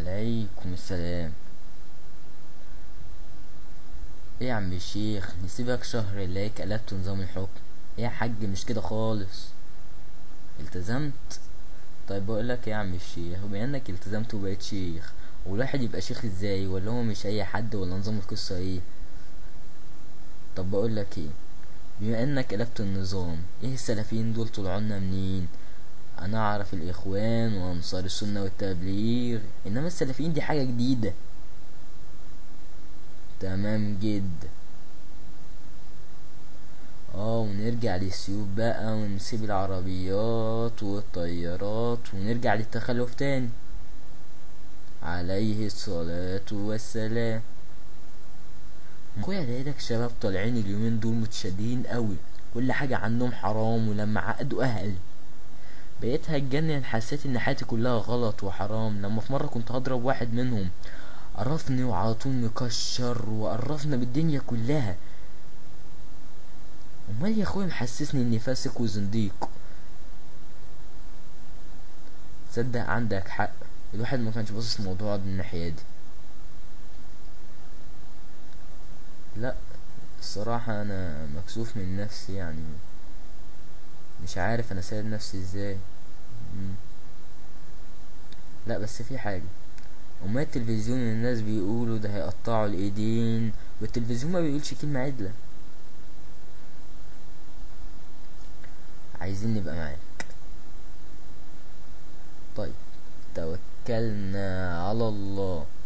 عليكم السلام ايه يا عم الشيخ نسيبك شهر نلاقيك قلبت نظام الحكم ايه يا حاج مش كده خالص التزمت طيب بقولك ايه يا عم الشيخ بما انك التزمت وبقيت شيخ والواحد يبقى شيخ ازاي ولا هو مش اي حد ولا نظام القصة ايه طب بقولك ايه بما انك قلبت النظام ايه السلفيين دول طلعونا منين انا اعرف الاخوان وانصار السنة والتبليغ انما السلفيين دي حاجة جديدة تمام جدا اه ونرجع للسيوف بقى ونسيب العربيات والطيارات ونرجع للتخلف تاني عليه الصلاة والسلام اخويا لقيتك شباب طالعين اليومين دول متشددين قوي كل حاجة عنهم حرام ولما عقدوا اهلي بقيت هتجنن حسيت ان حياتي كلها غلط وحرام لما في مرة كنت هضرب واحد منهم عرفني وعلى طول مكشر وقرفنا بالدنيا كلها امال يا اخويا محسسني اني فاسق وزنديق تصدق عندك حق الواحد ما كانش باصص الموضوع من الناحية دي لا الصراحة انا مكسوف من نفسي يعني مش عارف انا سايب نفسي ازاي مم. لا بس في حاجة امال التلفزيون الناس بيقولوا ده هيقطعوا الايدين والتلفزيون ما بيقولش كلمة عدلة عايزين نبقى معاك طيب توكلنا على الله